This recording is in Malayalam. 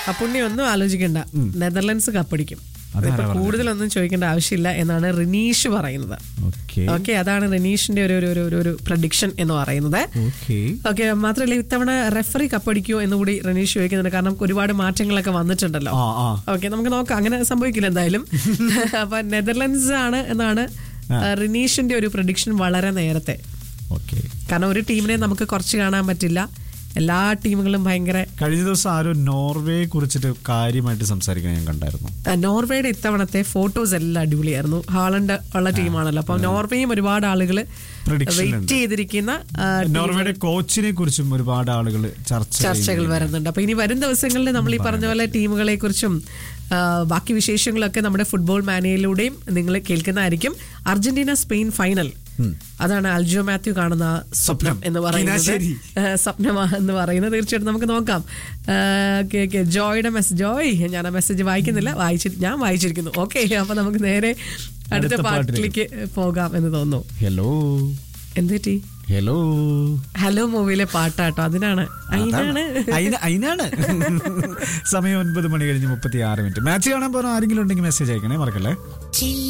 ആ പുണ്യം ഒന്നും ആലോചിക്കണ്ട നെതർലൻഡ്സ് കപ്പടിക്കും അതിപ്പോ കൂടുതലൊന്നും ചോദിക്കേണ്ട ആവശ്യമില്ല എന്നാണ് റിനീഷ് പറയുന്നത് ഓക്കെ ഓക്കെ അതാണ് റിനീഷിന്റെ ഒരു ഒരു- ഒരു ഒരു ഒരു പ്രഡിക്ഷൻ എന്ന് പറയുന്നത് ഓക്കെ ഓക്കെ മാത്രമല്ല ഇത്തവണ റെഫറി കപ്പടിക്കുമോ എന്ന് കൂടി റനീഷ് ചോദിക്കുന്നുണ്ട് കാരണം ഒരുപാട് മാറ്റങ്ങളൊക്കെ വന്നിട്ടുണ്ടല്ലോ ആ ആ ഓക്കെ നമുക്ക് നോക്കാം അങ്ങനെ സംഭവിക്കില്ല എന്തായാലും അപ്പൊ നെതർലൻഡ്സ് ആണ് എന്നാണ് റിനീഷിന്റെ ഒരു പ്രഡിക്ഷൻ വളരെ നേരത്തെ ഓക്കെ കാരണം ഒരു ടീമിനെ നമുക്ക് കുറച്ച് കാണാൻ പറ്റില്ല എല്ലാ ടീമുകളും ഭയങ്കര കഴിഞ്ഞ ദിവസം ആരോ നോർവേയെ കുറിച്ചിട്ട് കാര്യമായിട്ട് സംസാരിക്കുന്നത് ഞാൻ കണ്ടായിരുന്നു ആ, നോർവേയുടെ ഇത്തവണത്തെ ഫോട്ടോസ് എല്ലാം അടിപൊളിയായിരുന്നു ഹാളണ്ട് ഉള്ള ടീമാണല്ലോ അപ്പൊ നോർവേയും ഒരുപാട് ആളുകൾ Prediction ഉണ്ട്. വെയിറ്റ് ചെയ്തിരിക്കുന്ന ആ, നോർവേയുടെ കോച്ചിനെ കുറിച്ചും ഒരുപാട് ആളുകൾ ചർച്ച ചർച്ചകൾ വരുന്നുണ്ട് അപ്പൊ ഇനി വരും ദിവസങ്ങളിൽ നമ്മൾ ഈ പറഞ്ഞ പോലെ ടീമുകളെ കുറിച്ചും ബാക്കി വിശേഷങ്ങളൊക്കെ നമ്മുടെ ഫുട്ബോൾ മാനയിലൂടെയും നിങ്ങൾ കേൾക്കുന്നതായിരിക്കും അർജന്റീന സ്പെയിൻ ഫൈനൽ അതാണ് അൽജോ മാത്യു കാണുന്ന ആ സ്വപ്നം എന്ന് പറയുന്നത് കിനാശേരി. ആ, സ്വപ്നമാ എന്ന് പറയുന്നത് തീർച്ചയായിട്ടും നമുക്ക് നോക്കാം ഓക്കെ ഓക്കെ ജോയുടെ മെസ്സേജ് ജോയ് ഞാൻ ആ മെസ്സേജ് വായിക്കുന്നില്ല വായിച്ചി ഞാൻ വായിച്ചിരിക്കുന്നു ഓക്കെ അപ്പൊ നമുക്ക് നേരെ അടുത്ത അടുത്ത പാട്ടിലേക്ക് പോകാം എന്ന് തോന്നുന്നു ഹലോ എന്തുപറ്റി ഹലോ ഹലോ മൂവിയിലെ പാട്ടാട്ടോ അതിനാണ് അതിനാണ് അതിനാണ് സമയം ഒൻപത് മണി കഴിഞ്ഞ് മുപ്പത്തി ആറ് മിനിറ്റ് മാച്ച് കാണാൻ പോകുന്ന ആരെങ്കിലും ഉണ്ടെങ്കിൽ മെസ്സേജ് അയക്കണേ മറക്കല്ലേ